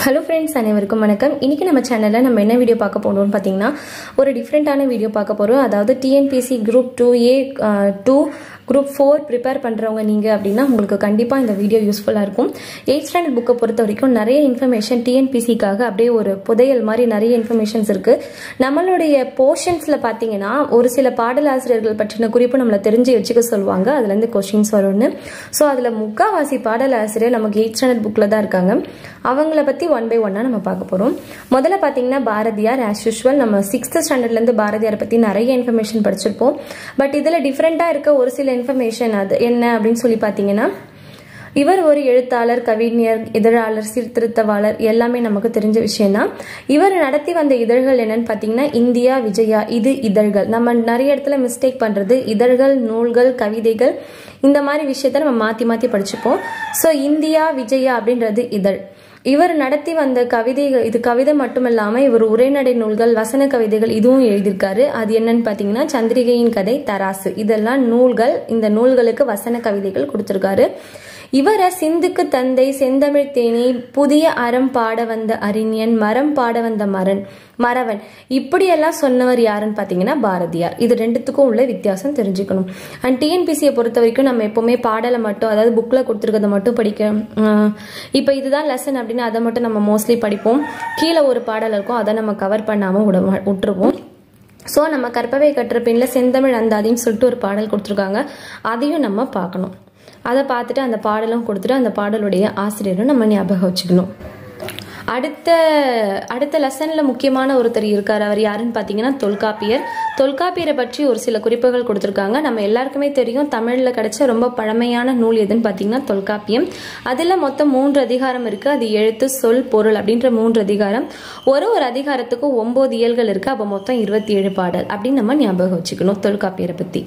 hello friends அனைவருக்கும் வணக்கம் இன்னைக்கு நம்ம சேனலில் நம்ம என்ன வீடியோ பார்க்க போகிறோம்னு பார்த்தீங்கன்னா ஒரு டிஃப்ரெண்ட்டான வீடியோ பார்க்க போகிறோம் அதாவது TNPSC group two A to group four prepare பண்ணுறவங்க நீங்கள் அப்படின்னா உங்களுக்கு கண்டிப்பாக இந்த வீடியோ யூஸ்ஃபுல்லாக இருக்கும் எயிட் ஸ்டாண்டர்ட் புக்கை பொறுத்த வரைக்கும் நிறைய இன்ஃபர்மேஷன் டிஎன்பிசிக்காக அப்படியே ஒரு புதையல் மாதிரி நிறைய இன்ஃபர்மேஷன்ஸ் இருக்குது நம்மளுடைய போர்ஷன்ஸில் பார்த்தீங்கன்னா ஒரு சில பாடலாசிரியர்கள் பற்றின குறிப்பு நம்மளை தெரிஞ்சு வச்சுக்க சொல்லுவாங்க அதுலேருந்து கொஸ்டின்ஸ் வரும்னு ஸோ அதில் முக்காவாசி பாடலாசிரியர் நமக்கு எயிட் ஸ்டாண்டர்ட் புக்கில் தான் இருக்காங்க அவங்கள பற்றி ஒன் பை ஒன்னாக நம்ம பார்க்க போகிறோம் முதல்ல பார்த்தீங்கன்னா பாரதியார் ஆஸ் யூஷுவல் நம்ம சிக்ஸ்த் ஸ்டாண்டர்ட்லேருந்து பாரதியாரை பற்றி நிறைய இன்ஃபர்மேஷன் படிச்சிருப்போம் பட் இதில் டிஃப்ரெண்ட்டாக இருக்க ஒரு சில இன்ஃபர்மேஷன் அது என்ன அப்படின்னு சொல்லி பார்த்தீங்கன்னா இவர் ஒரு எழுத்தாளர் கவிஞர் இதழாளர் சீர்திருத்தவாளர் எல்லாமே நமக்கு தெரிஞ்ச விஷயம்தான் இவர் நடத்தி வந்த இதழ்கள் என்னன்னு பார்த்தீங்கன்னா இந்தியா விஜயா இது இதழ்கள் நம்ம நிறைய இடத்துல மிஸ்டேக் பண்ணுறது இதழ்கள் நூல்கள் கவிதைகள் இந்த மாதிரி விஷயத்த நம்ம மாற்றி மாற்றி படிச்சுப்போம் ஸோ இந்தியா விஜயா அப்படின்றது இதழ் இவர் நடத்தி வந்த கவிதைகள் இது கவிதை மட்டும் இல்லாமல் இவர் உரைநடை நூல்கள் வசன கவிதைகள் இதுவும் எழுதியிருக்காரு அது என்னன்னு பார்த்தீங்கன்னா சந்திரிகையின் கதை தராசு இதெல்லாம் நூல்கள் இந்த நூல்களுக்கு வசன கவிதைகள் கொடுத்துருக்காரு இவரை சிந்துக்கு தந்தை செந்தமிழ் தேனி புதிய அறம் பாட வந்த அறிஞன் மரம் பாட வந்த மரன் மறவன் இப்படியெல்லாம் சொன்னவர் யாருன்னு பார்த்தீங்கன்னா பாரதியார் இது ரெண்டுத்துக்கும் உள்ள வித்தியாசம் தெரிஞ்சுக்கணும் அண்ட் டிஎன்பிசியை பொறுத்த வரைக்கும் நம்ம எப்போவுமே பாடலை மட்டும் அதாவது புக்கில் கொடுத்துருக்கத மட்டும் படிக்க இப்போ இதுதான் லெசன் அப்படின்னு அதை மட்டும் நம்ம மோஸ்ட்லி படிப்போம் கீழே ஒரு பாடல் இருக்கும் அதை நம்ம கவர் பண்ணாமல் விட விட்டுருவோம் ஸோ நம்ம கற்பவை கற்ற பெண்ணில் செந்தமிழ் அந்தாதின்னு சொல்லிட்டு ஒரு பாடல் கொடுத்துருக்காங்க அதையும் நம்ம பார்க்கணும் அதை பார்த்துட்டு அந்த பாடலும் கொடுத்துட்டு அந்த பாடலுடைய ஆசிரியரும் நம்ம ஞாபகம் வச்சுக்கணும் அடுத்த அடுத்த லெசனில் முக்கியமான ஒருத்தர் இருக்கார் அவர் யாருன்னு பார்த்தீங்கன்னா தொல்காப்பியர் தொல்காப்பியரை பற்றி ஒரு சில குறிப்புகள் கொடுத்துருக்காங்க நம்ம எல்லாருக்குமே தெரியும் தமிழில் கிடைச்ச ரொம்ப பழமையான நூல் எதுன்னு பார்த்தீங்கன்னா தொல்காப்பியம் அதில் மொத்தம் மூன்று அதிகாரம் இருக்குது அது எழுத்து சொல் பொருள் அப்படின்ற மூன்று அதிகாரம் ஒரு ஒரு அதிகாரத்துக்கும் ஒம்பது இயல்கள் இருக்குது அப்போ மொத்தம் இருபத்தி ஏழு பாடல் அப்படின்னு நம்ம ஞாபகம் வச்சுக்கணும் தொல்காப்பியரை பற்றி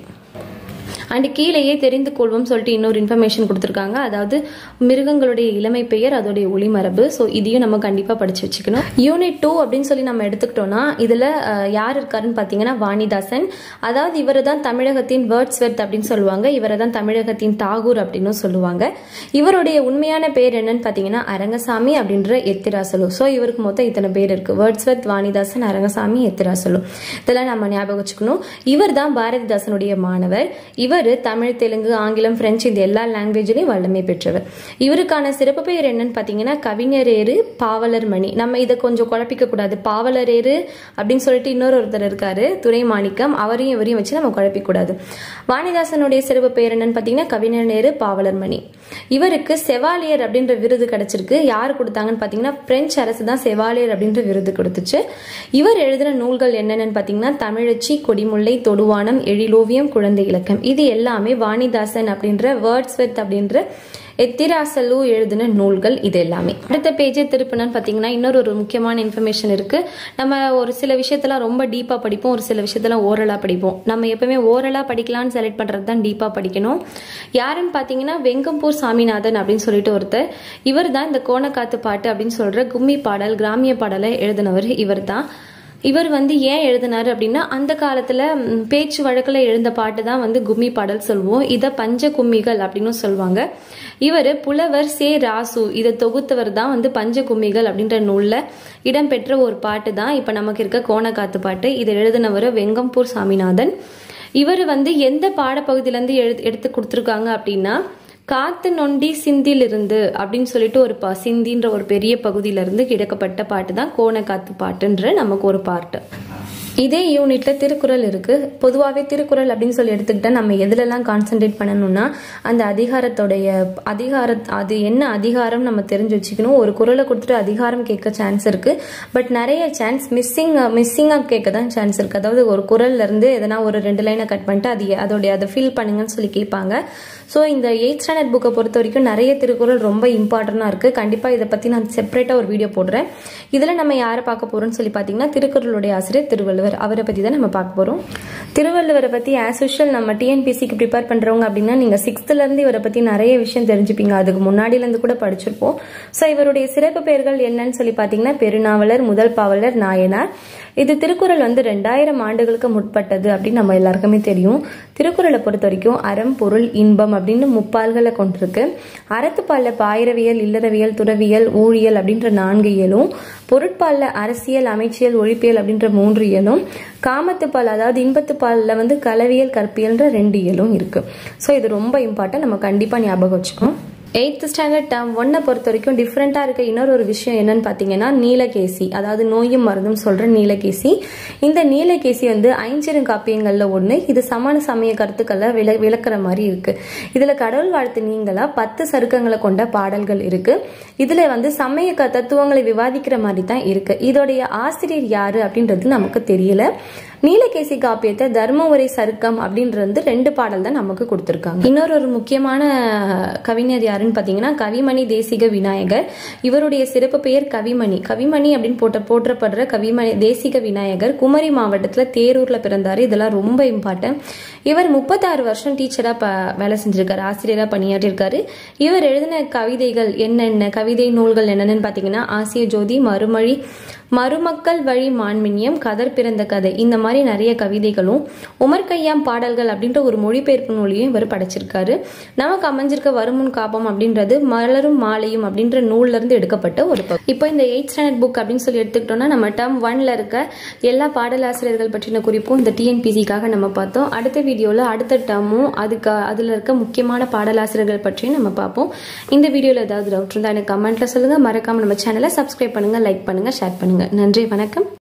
அண்ட் கீழேயே தெரிந்து கொள்வோம் சொல்லிட்டு இன்னொரு இன்ஃபர்மேஷன் கொடுத்துருக்காங்க அதாவது மிருகங்களுடைய இளமை பெயர் அதோடைய ஒளிமரபு ஸோ இதையும் நம்ம கண்டிப்பாக படிச்சு வச்சுக்கணும் யூனிட் டூ அப்படின்னு சொல்லி நம்ம எடுத்துக்கிட்டோம்னா இதில் யார் இருக்காருன்னு பார்த்தீங்கன்னா வாணிதாசன் அதாவது இவர் தான் தமிழகத்தின் வேர்ட்ஸ் வெர்த் அப்படின்னு சொல்லுவாங்க இவரை தான் தமிழகத்தின் தாகூர் அப்படின்னு சொல்லுவாங்க இவருடைய உண்மையான பேர் என்னன்னு பார்த்தீங்கன்னா அரங்கசாமி அப்படின்ற எத்திராசலு ஸோ இவருக்கு மொத்தம் இத்தனை பேர் இருக்கு வேர்ட்ஸ் வெர்த் வாணிதாசன் அரங்கசாமி எத்திராசலு இதெல்லாம் நம்ம ஞாபகம் வச்சுக்கணும் இவர் தான் பாரதிதாசனுடைய மாணவர் இவர் இவர் தமிழ் தெலுங்கு ஆங்கிலம் பிரெஞ்சு இந்த எல்லா லாங்குவேஜ்லையும் வல்லமை பெற்றவர் இவருக்கான சிறப்பு பெயர் என்னன்னு பார்த்தீங்கன்னா கவிஞரேறு பாவலர் மணி நம்ம இதை கொஞ்சம் குழப்பிக்க கூடாது பாவலரேறு அப்படின்னு சொல்லிட்டு இன்னொரு ஒருத்தர் இருக்காரு துரை மாணிக்கம் அவரையும் இவரையும் வச்சு நம்ம குழப்பிக்கூடாது வாணிதாசனுடைய சிறப்பு பெயர் என்னன்னு பார்த்தீங்கன்னா கவிஞர் நேரு பாவலர் மணி இவருக்கு செவாலியர் அப்படின்ற விருது கிடைச்சிருக்கு யார் கொடுத்தாங்கன்னு பார்த்தீங்கன்னா பிரெஞ்சு அரசு தான் செவாலியர் அப்படின்ற விருது கொடுத்துச்சு இவர் எழுதின நூல்கள் என்னென்னு பார்த்தீங்கன்னா தமிழச்சி கொடிமுல்லை தொடுவானம் எழிலோவியம் குழந்தை இலக்கம் இது எல்லாமே வாணிதாசன் அப்படின்ற வேர்ட்ஸ் வெத் அப்படின்ற எத்திராசலு எழுதின நூல்கள் இது எல்லாமே அடுத்த பேஜை திருப்பினு பார்த்தீங்கன்னா இன்னொரு ஒரு முக்கியமான இன்ஃபர்மேஷன் இருக்கு நம்ம ஒரு சில விஷயத்தெல்லாம் ரொம்ப டீப்பாக படிப்போம் ஒரு சில விஷயத்தெல்லாம் ஓரலாக படிப்போம் நம்ம எப்பவுமே ஓரலாக படிக்கலாம்னு செலக்ட் பண்ணுறது தான் டீப்பாக படிக்கணும் யாருன்னு பார்த்தீங்கன்னா வெங்கம்பூர் சாமிநாதன் அப்படின்னு சொல்லிட்டு ஒருத்தர் இவர் தான் இந்த கோணக்காத்து பாட்டு அப்படின்னு சொல்ற கும்மி பாடல் கிராமிய பாடலை எழுதினவர் இவர் தான் இவர் வந்து ஏன் எழுதினாரு அப்படின்னா அந்த காலத்துல பேச்சு வழக்கில் எழுந்த பாட்டு தான் வந்து கும்மி பாடல் சொல்லுவோம் இதை பஞ்ச கும்மிகள் அப்படின்னு சொல்லுவாங்க இவர் புலவர் சே ராசு இதை தொகுத்தவர் தான் வந்து பஞ்ச கும்மிகள் அப்படின்ற நூல்ல இடம்பெற்ற ஒரு பாட்டு தான் இப்ப நமக்கு இருக்க கோணக்காத்து பாட்டு இதை எழுதினவர் வெங்கம்பூர் சாமிநாதன் இவர் வந்து எந்த பாடப்பகுதியிலேருந்து எழு எடுத்து கொடுத்துருக்காங்க அப்படின்னா காத்து நொண்டி சிந்திலிருந்து அப்படின்னு சொல்லிட்டு ஒரு பா சிந்தின்ற ஒரு பெரிய பகுதியிலிருந்து கிடைக்கப்பட்ட பாட்டு தான் கோணக்காத்து பாட்டுன்ற நமக்கு ஒரு பாட்டு இதே யூனிட்ல திருக்குறள் இருக்கு பொதுவாகவே திருக்குறள் அப்படின்னு சொல்லி எடுத்துக்கிட்டா நம்ம எதுலலாம் கான்சென்ட்ரேட் பண்ணணும்னா அந்த அதிகாரத்தோடைய அதிகார அது என்ன அதிகாரம் நம்ம தெரிஞ்சு வச்சுக்கணும் ஒரு குரலை கொடுத்துட்டு அதிகாரம் கேட்க சான்ஸ் இருக்கு பட் நிறைய சான்ஸ் மிஸ்ஸிங் மிஸ்ஸிங்காக கேட்க தான் சான்ஸ் இருக்கு அதாவது ஒரு குரல்ல இருந்து எதனா ஒரு ரெண்டு லைனை கட் பண்ணிட்டு அது அதோடைய அதை ஃபில் பண்ணுங்கன்னு சொல்லி கேட்பாங்க ஸோ இந்த எயிட் ஸ்டாண்டர்ட் புக்கை பொறுத்த வரைக்கும் நிறைய திருக்குறள் ரொம்ப இம்பார்ட்டண்டாக இருக்குது கண்டிப்பாக இதை பற்றி நான் செப்பரேட்டாக ஒரு வீடியோ போடுறேன் இதில் நம்ம யாரை பார்க்க போகிறோம்னு சொல்லி பார்த்தீங்கன்னா திருக்குறளுடைய ஆசிரியர் திருவள்ளுவர் அவரை பற்றி தான் நம்ம பார்க்க போகிறோம் திருவள்ளுவரை பற்றி ஆஸ் யூஷுவல் நம்ம டிஎன்பிசிக்கு ப்ரிப்பேர் பண்ணுறவங்க அப்படின்னா நீங்கள் சிக்ஸ்த்துலேருந்து இவரை பற்றி நிறைய விஷயம் தெரிஞ்சுப்பீங்க அதுக்கு முன்னாடியிலேருந்து கூட படிச்சிருப்போம் ஸோ இவருடைய சிறப்பு பெயர்கள் என்னன்னு சொல்லி பார்த்தீங்கன்னா பெருநாவலர் முதல் பாவலர் நாயனார் இது திருக்குறள் வந்து ரெண்டாயிரம் ஆண்டுகளுக்கு முற்பட்டது அப்படின்னு நம்ம எல்லாருக்குமே தெரியும் திருக்குறளை பொறுத்த வரைக்கும் அறம் பொருள் இன்பம் அப்படின்னு முப்பால்களை கொண்டிருக்கு அறத்துப்பாலில் பாயிரவியல் இல்லறவியல் துறவியல் ஊழியல் அப்படின்ற நான்கு இயலும் பொருட்பாலில் அரசியல் அமைச்சியல் ஒழிப்பியல் அப்படின்ற மூன்று இயலும் காமத்துப்பால் அதாவது இன்பத்துப்பாலில் வந்து கலவியல் கற்பியல்ன்ற ரெண்டு இயலும் இருக்கு ஸோ இது ரொம்ப இம்பார்ட்டன்ட் நம்ம கண்டிப்பாக ஞாபகம் வச்சுக்கோம் எயித்து ஸ்டாண்டர்ட் டேர்ம் ஒன்னை பொறுத்த வரைக்கும் டிஃப்ரெண்ட்டாக இருக்க இன்னொரு ஒரு விஷயம் என்னன்னு பார்த்தீங்கன்னா நீலகேசி அதாவது நோயும் மருந்தும் சொல்கிற நீலகேசி இந்த நீலகேசி வந்து ஐஞ்சிருங்காப்பியங்களில் ஒன்று இது சமண சமய கருத்துக்களை விள விளக்குற மாதிரி இருக்கு இதில் கடவுள் வாழ்த்து நீங்களா பத்து சருக்கங்களை கொண்ட பாடல்கள் இருக்கு இதில் வந்து சமய க தத்துவங்களை விவாதிக்கிற மாதிரி தான் இருக்கு இதோடைய ஆசிரியர் யாரு அப்படின்றது நமக்கு தெரியல நீலகேசி காப்பியத்தை தர்ம உரை சருக்கம் அப்படின்றது ரெண்டு பாடல் தான் நமக்கு கொடுத்துருக்காங்க இன்னொரு ஒரு முக்கியமான கவிஞர் யாருன்னு பார்த்தீங்கன்னா கவிமணி தேசிக விநாயகர் இவருடைய சிறப்பு பெயர் கவிமணி கவிமணி அப்படின்னு போட்ட போற்றப்படுற கவிமணி தேசிக விநாயகர் குமரி மாவட்டத்தில் தேரூரில் பிறந்தார் இதெல்லாம் ரொம்ப இம்பார்ட்டன்ட் இவர் முப்பத்தாறு வருஷம் டீச்சராக ப வேலை செஞ்சிருக்காரு ஆசிரியராக பணியாற்றிருக்காரு இவர் எழுதின கவிதைகள் என்னென்ன கவிதை நூல்கள் என்னென்னு பார்த்தீங்கன்னா ஆசிய ஜோதி மறுமொழி மருமக்கள் வழி மான்மினியம் கதர் பிறந்த கதை இந்த மாதிரி நிறைய கவிதைகளும் உமர் கையாம் பாடல்கள் அப்படின்ற ஒரு மொழிபெயர்ப்பு நூலையும் இவர் படைச்சிருக்காரு நமக்கு அமைஞ்சிருக்க வருமுன் காப்பம் அப்படின்றது மலரும் மாலையும் அப்படின்ற நூல்ல இருந்து எடுக்கப்பட்ட ஒரு பகுதி இப்போ இந்த எயிட் ஸ்டாண்டர்ட் புக் அப்படின்னு சொல்லி எடுத்துக்கிட்டோம்னா நம்ம டேர்ம் ஒன்ல இருக்க எல்லா பாடலாசிரியர்கள் பற்றின குறிப்பும் இந்த டிஎன்பிசிக்காக நம்ம பார்த்தோம் அடுத்த வீடியோவில் அடுத்த டேர்மும் அதுக்கு அதில் இருக்க முக்கியமான பாடலாசிரியர்கள் பற்றியும் நம்ம பார்ப்போம் இந்த வீடியோவில் ஏதாவது டவுட் இருந்தால் எனக்கு கமெண்ட்ல சொல்லுங்க மறக்காம நம்ம சேனலை சப்ஸ்கிரைப் பண்ணுங்க லைக் பண்ணுங்க ஷேர் பண்ணுங்க நன்றி வணக்கம்